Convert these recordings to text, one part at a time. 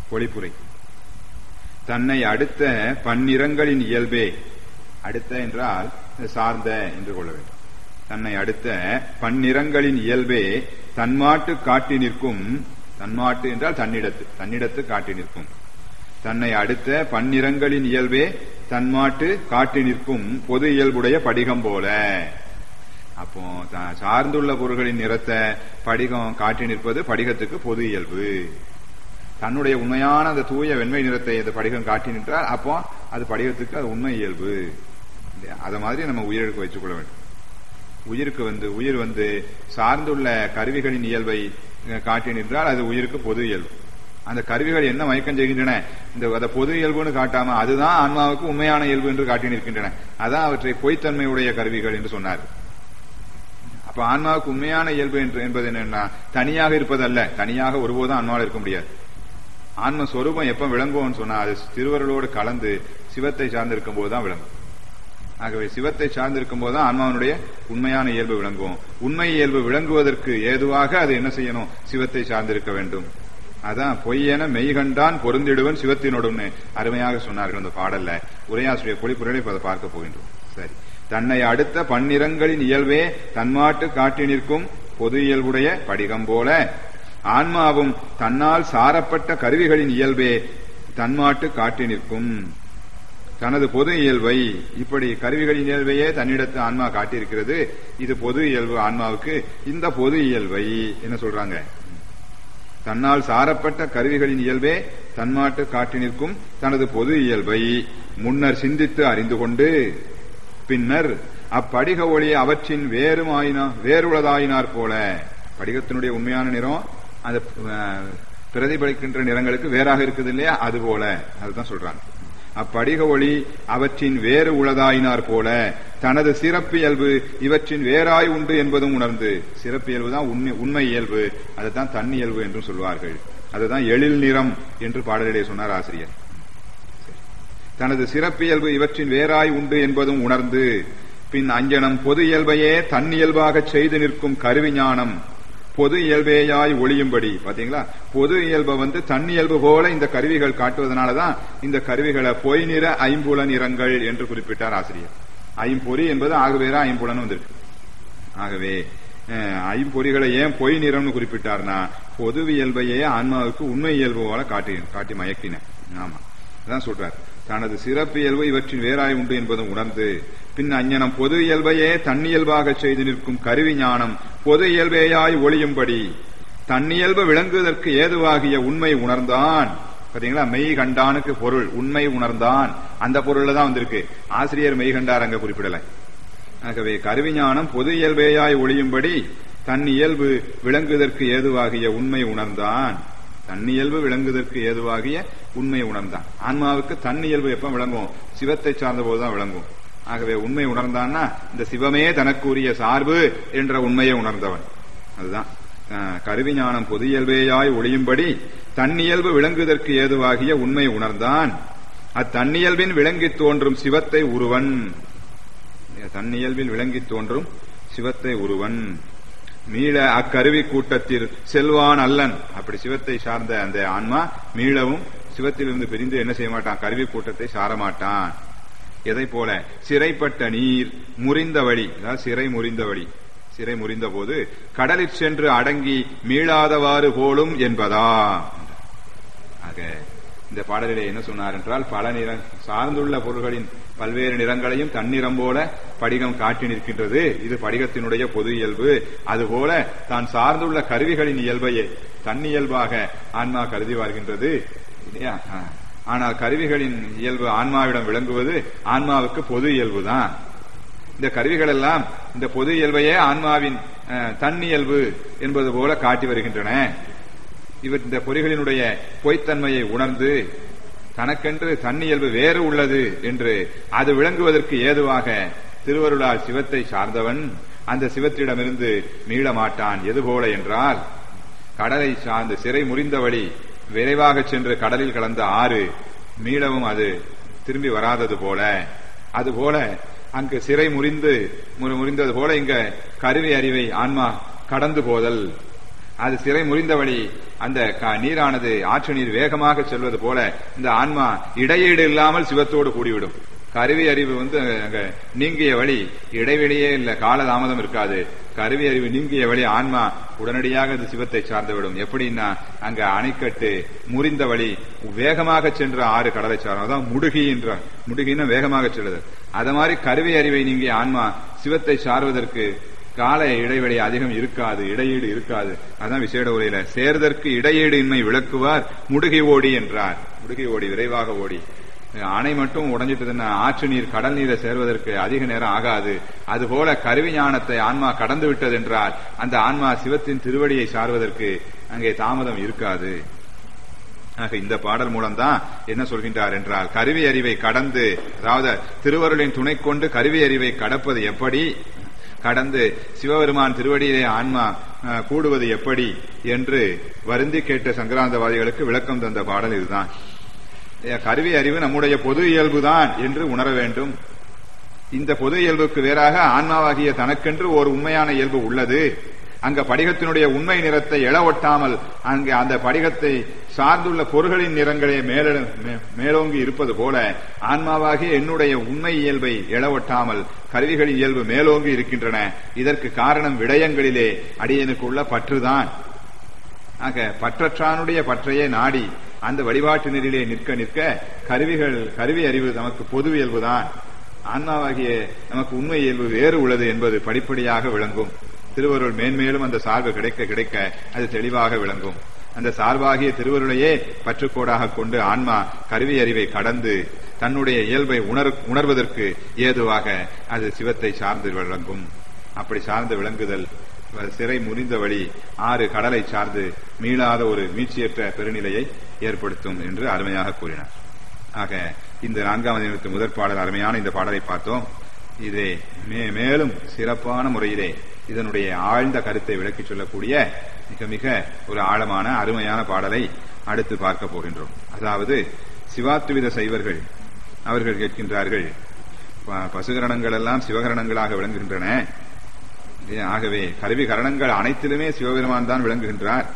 பொழிப்புரை தன்னை அடுத்த பன்னிறங்களின் இயல்பே அடுத்த என்றால் சார்ந்த என்று கொள்ள வேண்டும் தன்னை அடுத்த பன்னிறங்களின் இயல்பே தன்மாட்டு காட்டி நிற்கும் தன்மாட்டு என்றால் தன்னிடத்து தன்னிடத்து காட்டி நிற்கும் தன்னை அடுத்த பன்னிறங்களின் இயல்பே தன்மாட்டு காட்டி நிற்கும் பொது இயல்புடைய படிகம் போல அப்போ த- சார்ந்துள்ள பொருள்களின் நிறத்தை படிகம் காட்டி நிற்பது படிகத்துக்கு பொது இயல்பு தன்னுடைய உண்மையான அந்த தூய வெண்மை நிறத்தை அந்த படிகம் காட்டி நின்றால் அப்போ அது படிகத்துக்கு அது உண்மை இயல்பு இல்லையா? அத மாதிரி நம்ம உயிருக்கு வச்சுக் கொள்ள வேண்டும் உயிருக்கு வந்து உயிர் வந்து சார்ந்துள்ள கருவிகளின் இயல்பை அஹ், காட்டி நின்றால் அது உயிருக்கு பொது இயல்பு அந்த கருவிகள் என்ன மயக்கம் செய்கின்றன இந்த அதை பொது இயல்புன்னு காட்டாம அதுதான் ஆன்மாவுக்கு உண்மையான இயல்பு என்று காட்டி நிற்கின்றன அதான் அவற்றை பொய்த்தன்மையுடைய கருவிகள் என்று சொன்னார் அப்ப ஆன்மாவுக்கு உண்மையான இயல்பு என்று என்பது என்னன்னா தனியாக இருப்பதல்ல தனியாக ஒருபோதும் ஆன்மாவில் இருக்க முடியாது ஆன்ம சொரூபம் எப்ப விளங்குவோம்னு சொன்னா அது திருவருளோடு கலந்து சிவத்தை சார்ந்திருக்கும் போதுதான் விளங்கும் ஆகவே சிவத்தை சார்ந்திருக்கும் போதுதான் ஆன்மாவினுடைய உண்மையான இயல்பு விளங்கும் உண்மை இயல்பு விளங்குவதற்கு ஏதுவாக அது என்ன செய்யணும் சிவத்தை சார்ந்திருக்க வேண்டும் அதான் பொய்யென மெய்கண்டான் பொருந்திடுவன் சிவத்தினோடுன்னு அருமையாக சொன்னார்கள் அந்த பாடல்ல உரையாசிரியர் பொழிப்புரையை இப்ப அதை பார்க்க போகின்றோம் சரி தன்னை அடுத்த பன்னிறங்களின் இயல்பே தன்மாட்டு காட்டி நிற்கும் பொது இயல்புடைய படிகம் போல ஆன்மாவும் தன்னால் சாரப்பட்ட கருவிகளின் இயல்பே தன்மாட்டு காட்டி நிற்கும் தனது பொது இயல்பை இப்படி கருவிகளின் இயல்பையே தன்னிடத்து ஆன்மா காட்டியிருக்கிறது இது பொது இயல்பு ஆன்மாவுக்கு இந்த பொது இயல்பை என்ன சொல்றாங்க தன்னால் சாரப்பட்ட கருவிகளின் இயல்பே தன்மாட்டு காட்டி நிற்கும் தனது பொது இயல்பை முன்னர் சிந்தித்து அறிந்து கொண்டு பின்னர் அப்படிக ஒளி அவற்றின் வேறுமாயினா வேறுளதாயினார் போல படிகத்தினுடைய உண்மையான நிறம் அந்த அஹ், பிரதிபலிக்கின்ற நிறங்களுக்கு வேறாக இருக்குது இல்லையா அது போல அதுதான் சொல்றாங்க அப்படிக ஒளி அவற்றின் வேறு உளதாயினார் போல தனது சிறப்பியல்பு இவற்றின் வேறாய் உண்டு என்பதும் உணர்ந்து சிறப்பியல்பு தான் உண்மை உண்மை இயல்பு அதுதான் தன்னியல்பு என்றும் சொல்வார்கள் அதுதான் எழில் நிறம் என்று பாடலிலே சொன்னார் ஆசிரியர் தனது சிறப்பியல்பு இவற்றின் வேறாய் உண்டு என்பதும் உணர்ந்து பின் அஞ்சனம் பொது இயல்பையே தன்னியல்பாகச் செய்து நிற்கும் கருவி ஞானம் பொது இயல்பேயாய் ஒளியும்படி பாத்தீங்களா பொது இயல்பை வந்து தன்னியல்பு போல இந்த கருவிகள் காட்டுவதனாலதான் இந்த கருவிகளை பொய் நிற ஐம்புல நிறங்கள் என்று குறிப்பிட்டார் ஆசிரியர் ஐம்பொறி என்பது ஆகவேற ஐம்புலன் வந்திருக்கு ஆகவே அஹ், ஐம்பொறிகளை ஏன் பொய் நிறம்னு குறிப்பிட்டார்னா பொது இயல்பையே ஆன்மாவுக்கு உண்மை இயல்பு போல காட்டி காட்டி மயக்கின ஆமா அதான் சொல்றார் தனது சிறப்பு இயல்பு இவற்றின் வேறாய் உண்டு என்பதும் உணர்ந்து பின் அஞ்ஞனம் பொது இயல்பையே தன்னியல்பாக செய்து நிற்கும் கருவி ஞானம் பொது இயல்பேயாய் ஒளியும்படி தன்னியல்பு விளங்குவதற்கு ஏதுவாகிய உண்மை உணர்ந்தான் பாத்தீங்களா மெய் கண்டானுக்கு பொருள் உண்மை உணர்ந்தான் அந்த பொருள்ல தான் வந்திருக்கு ஆசிரியர் மெய் கண்டார் அங்க குறிப்பிடல ஆகவே கருவிஞானம் பொது இயல்பேயாய் ஒளியும்படி தன் இயல்பு விளங்குவதற்கு ஏதுவாகிய உண்மை உணர்ந்தான் தன் இயல்பு விளங்குவதற்கு ஏதுவாகிய உண்மை உணர்ந்தான் ஆன்மாவுக்கு தன் இயல்பு எப்ப விளங்கும் சிவத்தை சார்ந்த போதுதான் விளங்கும் ஆகவே உண்மை உணர்ந்தான்னா இந்த சிவமே தனக்குரிய சார்பு என்ற உண்மையை உணர்ந்தவன் அதுதான் அஹ், கருவிஞானம் பொது இயல்பேயாய் ஒளியும்படி தன்னியல்பு விளங்குவதற்கு ஏதுவாகிய உண்மை உணர்ந்தான் அத்தன்னியல்பின் விளங்கித் தோன்றும் சிவத்தை உருவன் தன்னியல்பில் விளங்கித் தோன்றும் சிவத்தை உருவன் மீள அக்கருவி கூட்டத்தில் செல்வான் அல்லன் அப்படி சிவத்தை சார்ந்த அந்த ஆன்மா மீளவும் சிவத்திலிருந்து பிரிந்து என்ன செய்ய மாட்டான் கருவி கூட்டத்தை சாரமாட்டான் எதை போல சிறைப்பட்ட நீர் முறிந்த வழி அதாவது சிறை முறிந்த வழி சிறை முறிந்த போது கடலிற் சென்று அடங்கி மீளாதவாறு போலும் என்பதா ஆக இந்த பாடலிலே என்ன சொன்னார் என்றால் பல நிற சார்ந்துள்ள பொருள்களின் பல்வேறு நிறங்களையும் தன்னிறம் போல படிகம் காட்டி நிற்கின்றது இது படிகத்தினுடைய பொது இயல்பு அதுபோல தான் சார்ந்துள்ள கருவிகளின் இயல்பையே தன்னியல்பாக ஆன்மா கருதி வாழ்கின்றது இல்லையா ஆ. ஆனால் கருவிகளின் இயல்பு ஆன்மாவிடம் விளங்குவது ஆன்மாவுக்கு பொது இயல்புதான் இந்த கருவிகள் எல்லாம் இந்த பொது இயல்பையே ஆன்மாவின் அஹ், தன்னியல்பு என்பது போல காட்டி வருகின்றன இவர் இந்த பொறிகளினுடைய பொய்த்தன்மையை உணர்ந்து தனக்கென்று தன்னியல்பு வேறு உள்ளது என்று அது விளங்குவதற்கு ஏதுவாக திருவருளால் சிவத்தை சார்ந்தவன் அந்த சிவத்திடமிருந்து மீள மாட்டான் எதுபோல என்றால் கடலை சார்ந்து சிறை முறிந்த வழி விரைவாக சென்று கடலில் கலந்த ஆறு மீளவும் அது திரும்பி வராதது போல அதுபோல அங்கு சிறை முறிந்து முறி- முறிந்தது போல இங்க கருவி அறிவை ஆன்மா கடந்து போதல் அது சிறை முறிந்த வழி அந்த க- நீரானது ஆற்று நீர் வேகமாக செல்வது போல இந்த ஆன்மா இடையீடு இல்லாமல் சிவத்தோடு கூடிவிடும் கருவி அறிவு வந்து அங்க நீங்கிய வழி இடைவெளியே இல்ல காலதாமதம் இருக்காது கருவி அறிவு நீங்கிய வழி ஆன்மா உடனடியாக அது சிவத்தை சார்ந்துவிடும் எப்படின்னா அங்க அணைக்கட்டு முறிந்த வழி வேகமாக சென்ற ஆறு கடலை சாரும் அதான் முடுகி என்ற முடுகின்னா வேகமாக செல்லுது அது மாதிரி கருவி அறிவை நீங்கிய ஆன்மா சிவத்தை சார்வதற்கு கால இடைவெளி அதிகம் இருக்காது இடையீடு இருக்காது அதான் விசேட உரையில சேர்தற்கு இடையீடு இன்மை விளக்குவார் முடுகி ஓடி என்றார் முடுகி ஓடி விரைவாக ஓடி அணை மட்டும் உடைஞ்சிட்டதுன்னா ஆற்று நீர் கடல் நீரை சேர்வதற்கு அதிக நேரம் ஆகாது அதுபோல கருவி ஞானத்தை ஆன்மா கடந்து விட்டது என்றால் அந்த ஆன்மா சிவத்தின் திருவடியை சார்வதற்கு அங்கே தாமதம் இருக்காது ஆக இந்த பாடல் மூலம்தான் என்ன சொல்கின்றார் என்றால் கருவி அறிவை கடந்து அதாவது திருவருளின் துணை கொண்டு கருவி அறிவை கடப்பது எப்படி கடந்து சிவபெருமான் திருவடியிலே ஆன்மா அஹ், கூடுவது எப்படி என்று வருந்தி கேட்ட சங்கராந்தவாதிகளுக்கு விளக்கம் தந்த பாடல் இதுதான் ஏ, கருவி அறிவு நம்முடைய பொது இயல்புதான் என்று உணர வேண்டும் இந்த பொது இயல்புக்கு வேறாக ஆன்மாவாகிய தனக்கென்று ஒரு உண்மையான இயல்பு உள்ளது அங்க படிகத்தினுடைய உண்மை நிறத்தை எழ ஒட்டாமல் அங்க அந்த படிகத்தை சார்ந்துள்ள பொருள்களின் நிறங்களே மேல மே- மேலோங்கி இருப்பது போல ஆன்மாவாகிய என்னுடைய உண்மை இயல்பை எழ ஒட்டாமல் கருவிகளின் இயல்பு மேலோங்கி இருக்கின்றன இதற்கு காரணம் விடயங்களிலே அடியனுக்கு உள்ள பற்றுதான் ஆக பற்றற்றானுடைய பற்றையே நாடி அந்த வழிபாட்டு நெறியிலே நிற்க நிற்க கருவிகள் கருவி அறிவு நமக்கு பொது இயல்புதான் ஆன்மாவாகிய நமக்கு உண்மை இயல்பு வேறு உள்ளது என்பது படிப்படியாக விளங்கும் திருவருள் மேன்மேலும் அந்த சார்பு கிடைக்க கிடைக்க அது தெளிவாக விளங்கும் அந்த சார்பாகிய திருவருளையே பற்றுக்கோடாக கொண்டு ஆன்மா கருவி அறிவை கடந்து தன்னுடைய இயல்பை உணர் உணர்வதற்கு ஏதுவாக அது சிவத்தை சார்ந்து விளங்கும் அப்படி சார்ந்து விளங்குதல் சிறை முறிந்த வழி ஆறு கடலை சார்ந்து மீளாத ஒரு மீட்சியற்ற பெருநிலையை ஏற்படுத்தும் என்று அருமையாக கூறினார் ஆக இந்த நான்காம் தினத்து முதற் பாடல் அருமையான இந்த பாடலை பார்த்தோம் இதை மே- மேலும் சிறப்பான முறையிலே இதனுடைய ஆழ்ந்த கருத்தை விளக்கிச் சொல்லக்கூடிய மிக மிக ஒரு ஆழமான அருமையான பாடலை அடுத்து பார்க்க போகின்றோம் அதாவது சிவாத்துவித சைவர்கள் அவர்கள் கேட்கின்றார்கள் ப- பசுகரணங்கள் எல்லாம் சிவகரணங்களாக விளங்குகின்றன ஆகவே கருவி கரணங்கள் அனைத்திலுமே சிவபெருமான் தான் விளங்குகின்றார்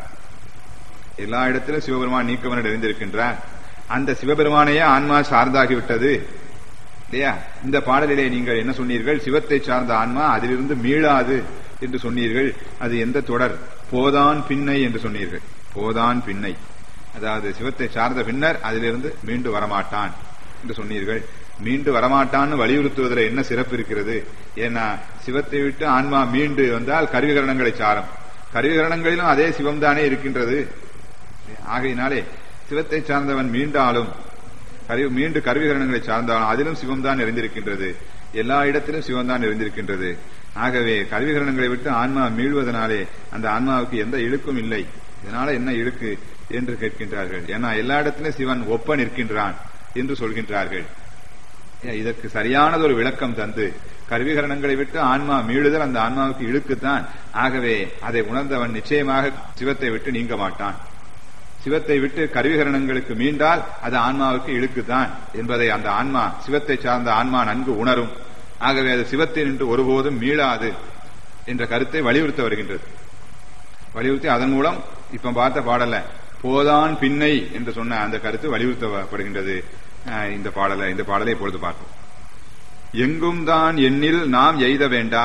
எல்லா இடத்திலும் சிவபெருமான் நீக்கவன நிறைந்திருக்கின்றார் அந்த சிவபெருமானையே ஆன்மா சார்ந்தாகிவிட்டது இல்லையா இந்த பாடலிலே நீங்கள் என்ன சொன்னீர்கள் சிவத்தை சார்ந்த ஆன்மா அதிலிருந்து மீளாது என்று சொன்னீர்கள் அது எந்த தொடர் போதான் பின்னை என்று சொன்னீர்கள் போதான் பின்னை அதாவது சிவத்தை சார்ந்த பின்னர் அதிலிருந்து மீண்டு வரமாட்டான் என்று சொன்னீர்கள் மீண்டு வரமாட்டான்னு வலியுறுத்துவதில் என்ன சிறப்பு இருக்கிறது ஏன்னா சிவத்தை விட்டு ஆன்மா மீண்டு வந்தால் கருவிகரணங்களை சாரும் கருவிகரணங்களிலும் அதே சிவம்தானே இருக்கின்றது ஆகையினாலே சிவத்தை சார்ந்தவன் மீண்டாலும் கருவி மீண்டு கருவிகரணங்களை சார்ந்தாலும் அதிலும் சிவம்தான் நிறைந்திருக்கின்றது எல்லா இடத்திலும் சிவம்தான் நிறைந்திருக்கின்றது ஆகவே கருவிகரணங்களை விட்டு ஆன்மா மீள்வதனாலே அந்த ஆன்மாவுக்கு எந்த இழுக்கும் இல்லை இதனால என்ன இழுக்கு என்று கேட்கின்றார்கள் ஏன்னா எல்லா இடத்திலும் சிவன் ஒப்ப நிற்கின்றான் என்று சொல்கின்றார்கள் ஏன் இதற்கு சரியானது ஒரு விளக்கம் தந்து கருவிகரணங்களை விட்டு ஆன்மா மீளுதல் அந்த ஆன்மாவுக்கு இழுக்குத்தான் ஆகவே அதை உணர்ந்தவன் நிச்சயமாக சிவத்தை விட்டு நீங்க மாட்டான் சிவத்தை விட்டு கருவிகரணங்களுக்கு மீண்டால் அது ஆன்மாவுக்கு இழுக்குதான் என்பதை அந்த ஆன்மா சிவத்தை சார்ந்த ஆன்மா நன்கு உணரும் ஆகவே அது சிவத்தை நின்று ஒருபோதும் மீளாது என்ற கருத்தை வலியுறுத்த வருகின்றது வலியுறுத்தி அதன் மூலம் இப்ப பார்த்த பாடல போதான் பின்னை என்று சொன்ன அந்த கருத்து வலியுறுத்தப்படுகின்றது அஹ் இந்த பாடலை இந்த பாடலை இப்பொழுது பார்ப்போம் எங்கும் தான் எண்ணில் நாம் எய்த வேண்டா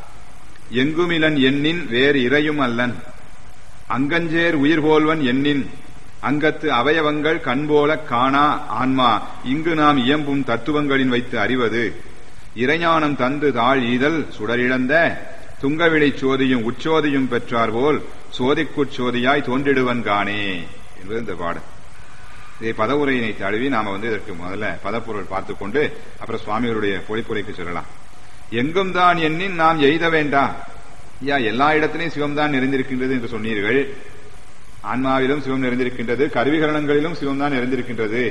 எங்குமிலன் எண்ணின் வேறு இறையும் அல்லன் அங்கஞ்சேர் உயிர் போல்வன் எண்ணின் அங்கத்து அவயவங்கள் கண்போல காணா ஆன்மா இங்கு நாம் இயம்பும் தத்துவங்களின் வைத்து அறிவது இறைஞானம் தந்து தாழ் ஈதல் சுடரிழந்த துங்கவிளை சோதியும் உச்சோதியும் பெற்றார் போல் சோதிக்குட் சோதியாய் தோன்றிடுவன் காணே என்பது இந்த பாடல் இதை பதவுரையினை தழுவி நாம வந்து இதற்கு முதல்ல பதப்பொருள் பார்த்துக் கொண்டு அப்புறம் சுவாமிகளுடைய பொழிப்புரைக்கு சொல்லலாம் எங்கும் தான் எண்ணின் நாம் எய்த வேண்டா ஐயா எல்லா இடத்திலையும் சிவம் தான் நிறைந்திருக்கின்றது என்று சொன்னீர்கள் ஆன்மாவிலும் சிவம் நிறைந்திருக்கின்றது கருவிகரணங்களிலும் சிவம் தான் நிறைந்திருக்கின்றது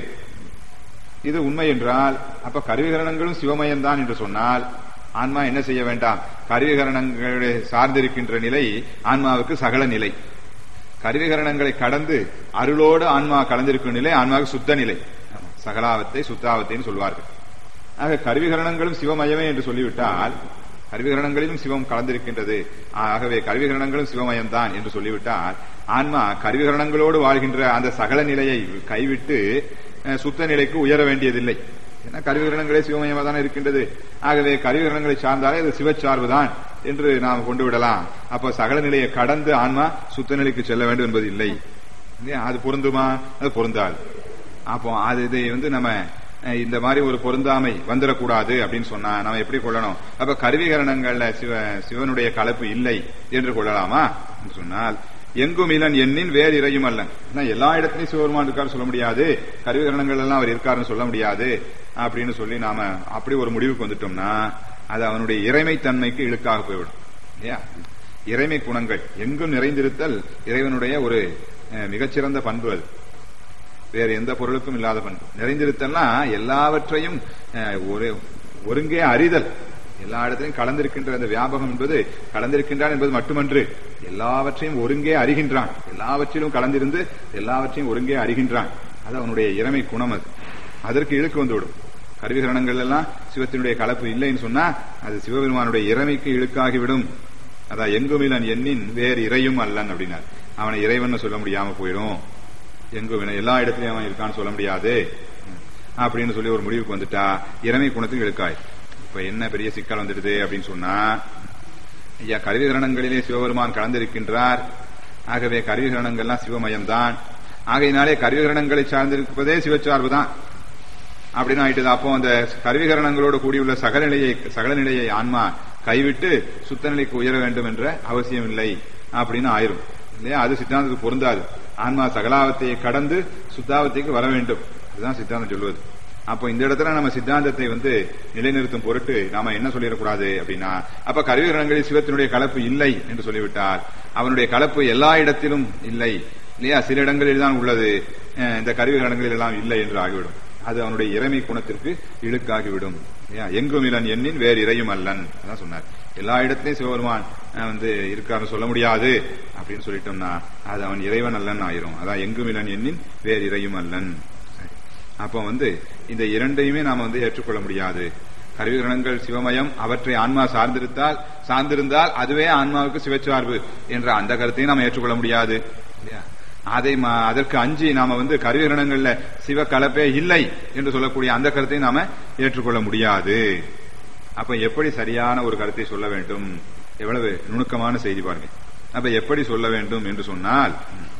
இது உண்மை என்றால் அப்ப கருவிகரணங்களும் சிவமயம்தான் என்று சொன்னால் ஆன்மா என்ன செய்ய வேண்டாம் கருவிகரணங்களை சார்ந்திருக்கின்ற நிலை ஆன்மாவுக்கு சகல நிலை கருவிகரணங்களை கடந்து அருளோடு ஆன்மா கலந்திருக்கும் நிலை ஆன்மாவுக்கு சுத்த நிலை சகலாவத்தை சுத்தாவத்தைன்னு சொல்வார்கள் ஆக கருவிகரணங்களும் சிவமயமே என்று சொல்லிவிட்டால் கருவிகரணங்களிலும் சிவம் கலந்திருக்கின்றது ஆகவே கருவிகரணங்களும் சிவமயம்தான் என்று சொல்லிவிட்டால் ஆன்மா கருவிகரணங்களோடு வாழ்கின்ற அந்த சகல நிலையை கைவிட்டு அஹ், சுத்த நிலைக்கு உயர வேண்டியதில்லை ஏன்னா கருவிகரணங்களே சிவமயமாக தானே இருக்கின்றது ஆகவே கருவிகரணங்களை சார்ந்தாலே அது சிவச்சார்பு தான் என்று நாம் கொண்டு விடலாம் அப்ப சகல நிலையை கடந்து ஆன்மா சுத்த நிலைக்கு செல்ல வேண்டும் என்பது இல்லை இல்லையா? அது பொருந்துமா அது பொருந்தாது அப்போ அது இதை வந்து நம்ம அஹ், இந்த மாதிரி ஒரு பொருந்தாமை வந்துடக்கூடாது அப்படின்னு சொன்னா நம்ம எப்படி கொள்ளணும் அப்ப கருவிகரணங்கள்ல சிவ சிவனுடைய கலப்பு இல்லை என்று கொள்ளலாமா என்று சொன்னால் எங்கும் இலன் எண்ணின் வேறு இறையும் அல்லன் ஏன்னா எல்லா இடத்துலயும் சிவபெருமான் இருக்காரு சொல்ல முடியாது கருவிகரணங்கள் எல்லாம் அவர் இருக்காருன்னு சொல்ல முடியாது அப்படின்னு சொல்லி நாம அப்படி ஒரு முடிவுக்கு வந்துட்டோம்னா அது அவனுடைய இறைமைத்தன்மைக்கு இழுக்காக போய்விடும் இல்லையா இறைமை குணங்கள் எங்கும் நிறைந்திருத்தல் இறைவனுடைய ஒரு அஹ், மிகச்சிறந்த பண்பு அது வேறு எந்த பொருளுக்கும் இல்லாத பண்பு நிறைந்திருத்தல்னா எல்லாவற்றையும் அஹ், ஒரு ஒருங்கே அறிதல் எல்லா இடத்திலையும் கலந்திருக்கின்ற அந்த வியாபகம் என்பது கலந்திருக்கின்றான் என்பது மட்டுமன்று எல்லாவற்றையும் ஒருங்கே அறிகின்றான் எல்லாவற்றிலும் கலந்திருந்து எல்லாவற்றையும் ஒருங்கே அறிகின்றான் அது அவனுடைய இறைமை குணம் அது அதற்கு இழுக்கு வந்துவிடும் கருவிகரணங்கள் எல்லாம் சிவத்தினுடைய கலப்பு இல்லைன்னு சொன்னா அது சிவபெருமானுடைய இறைமைக்கு இழுக்காகிவிடும் அதான் எங்குமிலன் எண்ணின் வேறு இறையும் அல்லன் அப்படின்னார் அவனை இறைவன் சொல்ல முடியாம போயிடும் எங்கும் இன- எல்லா இடத்துலயும் அவன் இருக்கான்னு சொல்ல முடியாது அப்படின்னு சொல்லி ஒரு முடிவுக்கு வந்துட்டா இறைமை குணத்துக்கு இழுக்காய் இப்ப என்ன பெரிய சிக்கல் வந்துடுது அப்படின்னு சொன்னா ஐயா கருவிகரணங்களிலே சிவபெருமான் கலந்திருக்கின்றார் ஆகவே கருவிகரணங்கள்லாம் சிவமயம்தான் ஆகையினாலே கருவிகரணங்களை சார்ந்திருப்பதே சிவச்சார்பு தான் அப்படின்னு ஆயிட்டது அப்போ அந்த கருவிகரணங்களோடு கூடியுள்ள சகநிலையை சகலநிலையை ஆன்மா கைவிட்டு சுத்தநிலைக்கு உயர வேண்டும் என்ற அவசியம் இல்லை அப்படின்னு ஆயிரும் இல்லையா அது சித்தாந்தத்துக்கு பொருந்தாது ஆன்மா சகலாவத்தையை கடந்து சுத்தாவத்தைக்கு வர வேண்டும் அதுதான் சித்தாந்தம் சொல்வது அப்போ இந்த இடத்துல நம்ம சித்தாந்தத்தை வந்து நிலைநிறுத்தும் பொருட்டு நாம என்ன சொல்லிடக்கூடாது அப்படின்னா அப்ப கருவிகரணங்களில் சிவத்தினுடைய கலப்பு இல்லை என்று சொல்லிவிட்டால் அவனுடைய கலப்பு எல்லா இடத்திலும் இல்லை இல்லையா சில இடங்களில் தான் உள்ளது அஹ் இந்த கருவிகரணங்களில் எல்லாம் இல்லை என்று ஆகிவிடும் அது அவனுடைய இறைமை குணத்திற்கு இழுக்காகிவிடும் இல்லையா? எங்கும் இலன் எண்ணின் வேறு இறையும் அல்லன் அதான் சொன்னார் எல்லா இடத்திலையும் சிவபெருமான் அஹ், வந்து இருக்காருன்னு சொல்ல முடியாது அப்படின்னு சொல்லிட்டோம்னா அது அவன் இறைவன் அல்லன் ஆயிரும் அதான் எங்கும் இலன் எண்ணின் வேறு இறையும் அல்லன் சரி. அப்போ வந்து இந்த இரண்டையுமே நாம வந்து ஏற்றுக்கொள்ள முடியாது கருவிகரணங்கள் சிவமயம் அவற்றை ஆன்மா சார்ந்திருந்தால் சார்ந்திருந்தால் அதுவே ஆன்மாவுக்கு சிவச்சார்பு என்ற அந்த கருத்தையும் நாம ஏற்றுக்கொள்ள முடியாது இல்லையா? அதை ம- அதற்கு அஞ்சி நாம வந்து கருவிகரணங்கள்ல சிவ கலப்பே இல்லை என்று சொல்லக்கூடிய அந்த கருத்தை நாம ஏற்றுக்கொள்ள முடியாது அப்ப எப்படி சரியான ஒரு கருத்தை சொல்ல வேண்டும் எவ்வளவு நுணுக்கமான செய்தி பாருங்க அப்ப எப்படி சொல்ல வேண்டும் என்று சொன்னால்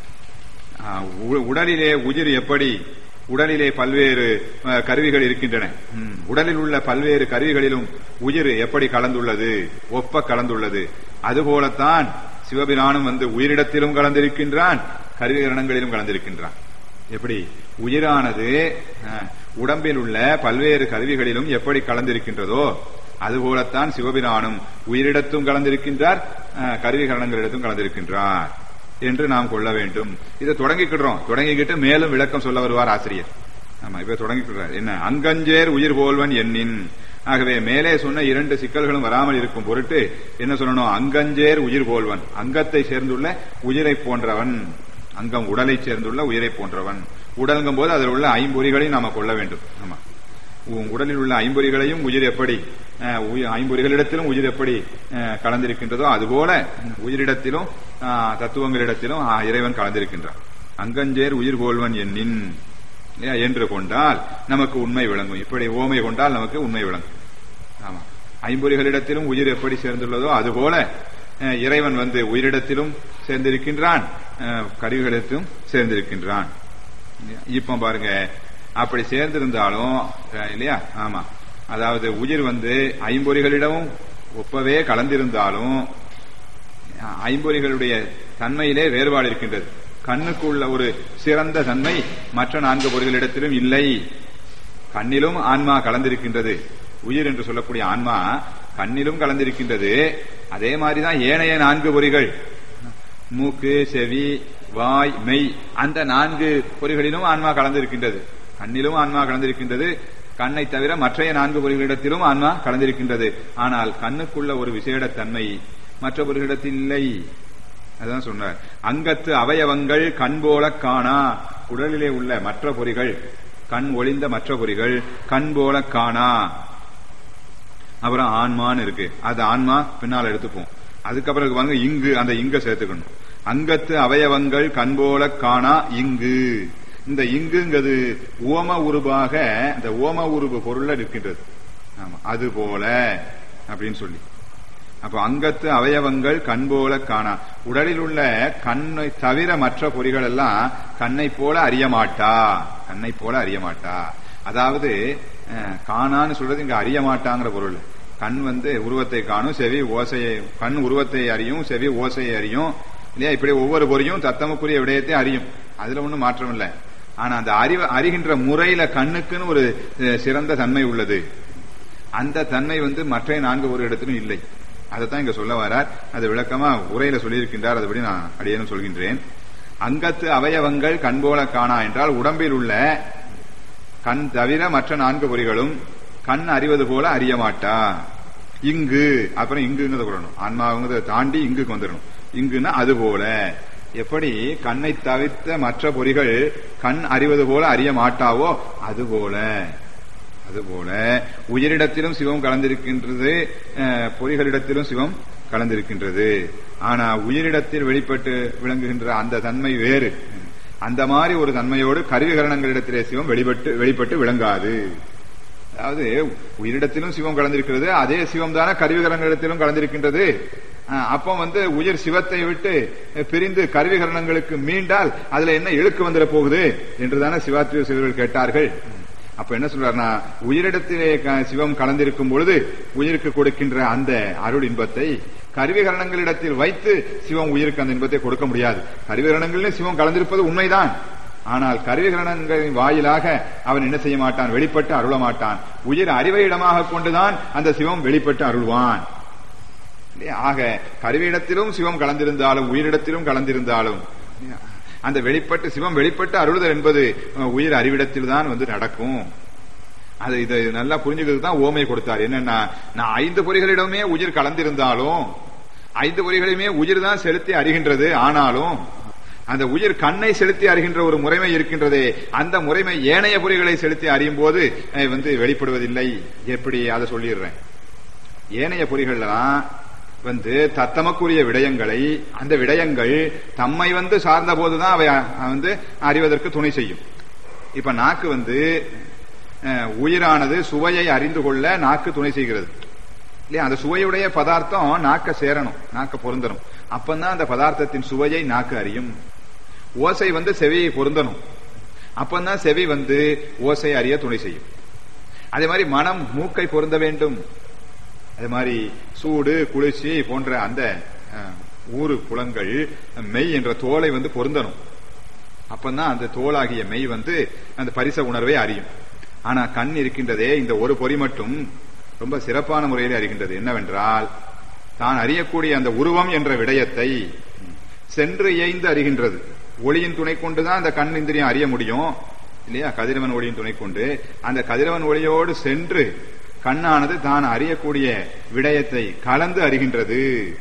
ஆஹ், உ- உடலிலே உயிர் எப்படி உடலிலே பல்வேறு அஹ், கருவிகள் இருக்கின்றன ம், உடலில் உள்ள பல்வேறு கருவிகளிலும் உயிர் எப்படி கலந்துள்ளது ஒப்ப கலந்துள்ளது அதுபோலத்தான் சிவபிரானும் வந்து உயிரிடத்திலும் கலந்திருக்கின்றான் கருவிகரணங்களிலும் கலந்திருக்கின்றான் எப்படி உயிரானது அஹ், உடம்பில் உள்ள பல்வேறு கருவிகளிலும் எப்படி கலந்திருக்கின்றதோ அதுபோலத்தான் சிவபிரானும் உயிரிடத்தும் கலந்திருக்கின்றார் அஹ், கருவிகரணங்களிடத்தும் கலந்திருக்கின்றார் என்று நாம் கொள்ள வேண்டும் இதை தொடங்கிக்கிடுறோம் தொடங்கிக்கிட்டு மேலும் விளக்கம் சொல்ல வருவார் ஆசிரியர் ஆமா இப்ப தொடங்கிக்கிறார் என்ன அங்கஞ்சேர் உயிர் போல்வன் எண்ணின் ஆகவே மேலே சொன்ன இரண்டு சிக்கல்களும் வராமல் இருக்கும் பொருட்டு என்ன சொல்லணும் அங்கஞ்சேர் உயிர் போல்வன் அங்கத்தை சேர்ந்துள்ள உயிரை போன்றவன் அங்கம் உடலை சேர்ந்துள்ள உயிரை போன்றவன் உடல்ங்கும் போது அதில் உள்ள ஐம்பொறிகளையும் நாம கொள்ள வேண்டும் ஆமா உ- உடலில் உள்ள ஐம்பொறிகளையும் உயிர் எப்படி அஹ், உயிர்- ஐம்பொறிகளிடத்திலும் உயிர் எப்படி அஹ், கலந்திருக்கின்றதோ அதுபோல உயிரிடத்திலும் அஹ், தத்துவங்களிடத்திலும் அஹ், இறைவன் கலந்திருக்கின்றான் அங்கஞ்சேர் உயிர் போல்வன் எண்ணின் இல்லையா? என்று கொண்டால் நமக்கு உண்மை விளங்கும் இப்படி ஓமை கொண்டால் நமக்கு உண்மை விளங்கும் ஆமா ஐம்பொறிகளிடத்திலும் உயிர் எப்படி சேர்ந்துள்ளதோ அதுபோல அஹ், இறைவன் வந்து உயிரிடத்திலும் சேர்ந்திருக்கின்றான் அஹ், கருவிகளிடத்திலும் சேர்ந்திருக்கின்றான் இப்ப பாருங்க அப்படி சேர்ந்திருந்தாலும் அஹ், இல்லையா ஆமா அதாவது உயிர் வந்து ஐம்பொறிகளிடமும் ஒப்பவே கலந்திருந்தாலும் அஹ், ஐம்பொறிகளுடைய தன்மையிலே வேறுபாடு இருக்கின்றது கண்ணுக்கு உள்ள ஒரு சிறந்த தன்மை மற்ற நான்கு பொறிகளிடத்திலும் இல்லை கண்ணிலும் ஆன்மா கலந்திருக்கின்றது உயிர் என்று சொல்லக்கூடிய ஆன்மா கண்ணிலும் கலந்திருக்கின்றது அதே மாதிரிதான் ஏனைய நான்கு பொறிகள் மூக்கு செவி வாய் மெய் அந்த நான்கு பொறிகளிலும் ஆன்மா கலந்திருக்கின்றது கண்ணிலும் ஆன்மா கலந்திருக்கின்றது கண்ணை தவிர மற்றைய நான்கு பொறிகளிடத்திலும் ஆன்மா கலந்திருக்கின்றது ஆனால் கண்ணுக்குள்ள ஒரு விசேட தன்மை மற்ற பொறிகளிடத்தில் இல்லை அதான் சொன்னார் அங்கத்து அவயவங்கள் கண் போல காணா உடலிலே உள்ள மற்ற பொறிகள் கண் ஒளிந்த மற்ற பொறிகள் கண் போல காணா அப்புறம் ஆன்மான்னு இருக்கு அது ஆன்மா பின்னால் எடுத்துப்போம் அதுக்கப்புறம் இருக்கு பாருங்க இங்கு அந்த இங்க சேர்த்துக்கணும் அங்கத்து அவயவங்கள் கண்போல காணா இங்கு இந்த இங்குங்கிறது ஓம உருவாக இந்த ஓம உருவு பொருள்ல இருக்கின்றது ஆமா அது போல அப்படின்னு சொல்லி அப்ப அங்கத்து அவயவங்கள் கண் போல காணா உடலில் உள்ள கண்ணை தவிர மற்ற பொறிகள் எல்லாம் கண்ணை போல அறிய மாட்டா கண்ணை போல அறிய மாட்டா அதாவது அஹ், காணான்னு சொல்றது இங்க அறிய மாட்டாங்கிற பொருள் கண் வந்து உருவத்தை காணும் செவி ஓசையை கண் உருவத்தை அறியும் செவி ஓசையை அறியும் இல்லையா இப்படி ஒவ்வொரு பொறியும் தத்தமக்குரிய விடயத்தை அறியும் அதுல ஒண்ணும் மாற்றம் இல்லை ஆனா அந்த அறிவு அறிகின்ற முறையில கண்ணுக்குன்னு ஒரு அஹ், சிறந்த தன்மை உள்ளது அந்த தன்மை வந்து மற்ற நான்கு ஒரு இடத்திலும் இல்லை அதைத்தான் இங்க சொல்ல வரார் அது விளக்கமா உரையில சொல்லியிருக்கின்றார் அதுபடி நான் அடியேனும் சொல்கின்றேன் அங்கத்து அவயவங்கள் கண் போல காணா என்றால் உடம்பில் உள்ள கண் தவிர மற்ற நான்கு பொறிகளும் கண் அறிவது போல அறிய மாட்டா இங்கு அப்புறம் இங்குங்கிறத கூடணும் ஆன்மாவுங்கிறத தாண்டி இங்குக்கு வந்துடணும் இங்குன்னா அது போல எப்படி கண்ணை தவிர்த்த மற்ற பொறிகள் கண் அறிவது போல அறிய மாட்டாவோ அது போல அதுபோல உயிரிடத்திலும் சிவம் கலந்திருக்கின்றது அஹ், பொறிகளிடத்திலும் சிவம் கலந்திருக்கின்றது ஆனா உயிரிடத்தில் வெளிப்பட்டு விளங்குகின்ற அந்த தன்மை வேறு அந்த மாதிரி ஒரு தன்மையோடு கருவிகரணங்களிடத்திலே சிவம் வெளிப்பட்டு வெளிப்பட்டு விளங்காது அதாவது உயிரிடத்திலும் சிவம் கலந்திருக்கிறது அதே சிவம் தானே கருவிகரணங்களிடத்திலும் கலந்திருக்கின்றது அஹ், அப்போ வந்து உயிர் சிவத்தை விட்டு பிரிந்து கருவிகரணங்களுக்கு மீண்டால் அதுல என்ன இழுக்கு வந்துட போகுது என்றுதானே சிவாத்திரிய சிவர்கள் கேட்டார்கள் அப்ப என்ன சொல்றாருன்னா உயிரிடத்திலே க- சிவம் கலந்திருக்கும் பொழுது உயிருக்கு கொடுக்கின்ற அந்த அருள் இன்பத்தை கருவிகரணங்களிடத்தில் வைத்து சிவம் உயிருக்கு அந்த இன்பத்தை கொடுக்க முடியாது கருவிகரணங்களிலும் சிவம் கலந்திருப்பது உண்மைதான் ஆனால் கருவிகரணங்களின் வாயிலாக அவன் என்ன செய்ய மாட்டான் வெளிப்பட்டு அருள மாட்டான் உயிர் அறிவை இடமாக கொண்டுதான் அந்த சிவம் வெளிப்பட்டு அருள்வான் இல்லையா? ஆக கருவியிடத்திலும் சிவம் கலந்திருந்தாலும் உயிரிடத்திலும் கலந்திருந்தாலும் இல்லையா? அந்த வெளிப்பட்டு சிவம் வெளிப்பட்டு அருளுதல் என்பது அஹ், உயிர் அறிவிடத்தில் தான் வந்து நடக்கும் அது இதை நல்லா புரிஞ்சுக்கிறதுக்கு தான் ஓமை கொடுத்தார் என்னன்னா நான் ஐந்து பொறிகளிடமே உயிர் கலந்திருந்தாலும் ஐந்து பொறிகளையுமே உயிர் தான் செலுத்தி அறிகின்றது ஆனாலும் அந்த உயிர் கண்ணை செலுத்தி அறிகின்ற ஒரு முறைமை இருக்கின்றதே அந்த முறைமை ஏனைய பொறிகளை செலுத்தி அறியும் போது அஹ், வந்து வெளிப்படுவதில்லை எப்படி அதை சொல்லிடுறேன் ஏனைய பொறிகள்லாம் வந்து தத்தமக்குரிய விடயங்களை அந்த விடயங்கள் தம்மை வந்து சார்ந்த போதுதான் அவை அஹ், வந்து அறிவதற்கு துணை செய்யும் இப்ப நாக்கு வந்து அஹ், உயிரானது சுவையை அறிந்து கொள்ள நாக்கு துணை செய்கிறது இல்லையா அந்த சுவையுடைய பதார்த்தம் நாக்க சேரணும் நாக்க பொருந்தணும் அப்பதான் அந்த பதார்த்தத்தின் சுவையை நாக்கு அறியும் ஓசை வந்து செவியை பொருந்தணும் அப்பதான் செவி வந்து ஓசை அறிய துணை செய்யும் அதே மாதிரி மனம் மூக்கை பொருந்த வேண்டும் அதே மாதிரி சூடு குளிர்ச்சி போன்ற அந்த அஹ், ஊறு புலங்கள் மெய் என்ற தோலை வந்து பொருந்தணும் அப்பதான் அந்த தோலாகிய மெய் வந்து அந்த பரிச உணர்வை அறியும் ஆனா கண் இருக்கின்றதே இந்த ஒரு பொறி மட்டும் ரொம்ப சிறப்பான முறையில் அறிகின்றது என்னவென்றால் தான் அறியக்கூடிய அந்த உருவம் என்ற விடயத்தை சென்று இயைந்து அறிகின்றது ஒளியின் துணை கொண்டுதான் அந்த கண் இந்திரியம் அறிய முடியும் இல்லையா கதிரவன் ஒளியின் துணை கொண்டு அந்த கதிரவன் ஒளியோடு சென்று கண்ணானது தான் அறியக்கூடிய விடயத்தை கலந்து அறிகின்றது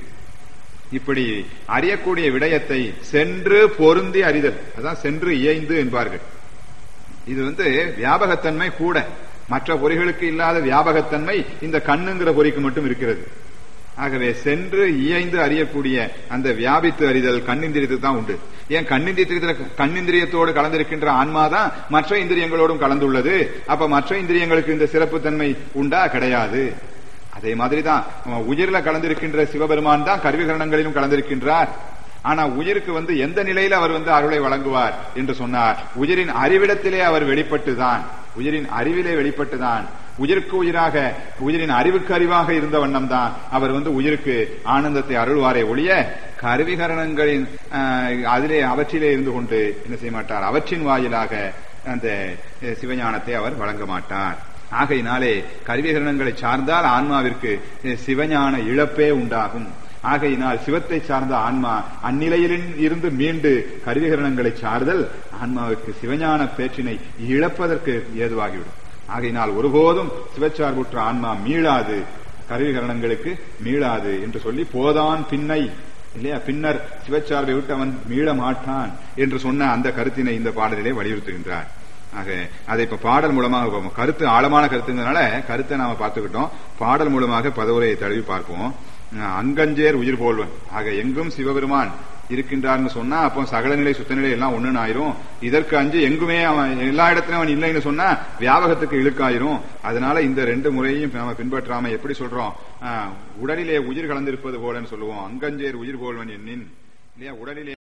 இப்படி அறியக்கூடிய விடயத்தை சென்று பொருந்தி அறிதல் அதான் சென்று இயைந்து என்பார்கள் இது வந்து வியாபகத்தன்மை கூட மற்ற பொறிகளுக்கு இல்லாத வியாபகத்தன்மை இந்த கண்ணுங்கிற பொறிக்கு மட்டும் இருக்கிறது ஆகவே சென்று இயைந்து அறியக்கூடிய அந்த வியாபித்து அறிதல் கண்ணிந்திரியத்துக்கு தான் உண்டு ஏன் கண்ணிந்திரியத்துல கண்ணிந்திரியத்தோடு கலந்திருக்கின்ற ஆன்மாதான் மற்ற இந்திரியங்களோடும் கலந்துள்ளது அப்ப மற்ற இந்திரியங்களுக்கு இந்த சிறப்பு தன்மை உண்டா கிடையாது அதே மாதிரிதான் அவன் உயிர்ல கலந்திருக்கின்ற சிவபெருமான் தான் கருவிகரணங்களிலும் கலந்திருக்கின்றார் ஆனா உயிருக்கு வந்து எந்த நிலையில அவர் வந்து அருளை வழங்குவார் என்று சொன்னார் உயிரின் அறிவிடத்திலே அவர் வெளிப்பட்டுதான் உயிரின் அறிவிலே வெளிப்பட்டுதான் உயிருக்கு உயிராக உயிரின் அறிவுக்கு அறிவாக இருந்த வண்ணம் தான் அவர் வந்து உயிருக்கு ஆனந்தத்தை அருள்வாரே ஒழிய கருவிகரணங்களின் ஆஹ், அதிலே அவற்றிலே இருந்து கொண்டு என்ன செய்ய மாட்டார் அவற்றின் வாயிலாக அந்த அஹ், சிவஞானத்தை அவர் வழங்க மாட்டார் ஆகையினாலே கருவிகரணங்களை சார்ந்தால் ஆன்மாவிற்கு அஹ், சிவஞான இழப்பே உண்டாகும் ஆகையினால் சிவத்தை சார்ந்த ஆன்மா அந்நிலையில் இருந்து மீண்டு கருவிகரணங்களை சார்தல் ஆன்மாவுக்கு சிவஞான பேச்சினை இழப்பதற்கு ஏதுவாகிவிடும் ஆகையினால் ஒருபோதும் சிவச்சார்புற்ற ஆன்மா மீளாது கருவிகரணங்களுக்கு மீளாது என்று சொல்லி போதான் பின்னை இல்லையா பின்னர் சிவச்சார்பை விட்டு அவன் மீள மாட்டான் என்று சொன்ன அந்த கருத்தினை இந்த பாடலிலே வலியுறுத்துகின்றார் ஆக அதை இப்ப பாடல் மூலமாக பார்ப்போம் கருத்து ஆழமான கருத்துங்கிறதுனால கருத்தை நாம பார்த்துக்கிட்டோம் பாடல் மூலமாக பதவுரையை தழுவி பார்ப்போம் அஹ் அங்கஞ்சேர் உயிர் போல்வன் ஆக எங்கும் சிவபெருமான் இருக்கின்றார்னு சொன்னா அப்போ சகலநிலை சுத்தநிலை எல்லாம் ஒண்ணுன்னு ஆயிரும் இதற்கு அஞ்சு எங்குமே அவன் எல்லா இடத்துலயும் அவன் இல்லைன்னு சொன்னா வியாபகத்துக்கு இழுக்காயிரும் அதனால இந்த ரெண்டு முறையையும் நாம பின்பற்றாம எப்படி சொல்றோம் ஆஹ் உடலிலே உயிர் கலந்திருப்பது போலன்னு சொல்லுவோம் அங்கஞ்சேர் உயிர் போல்வன் என்னின் இல்லையா உடலிலே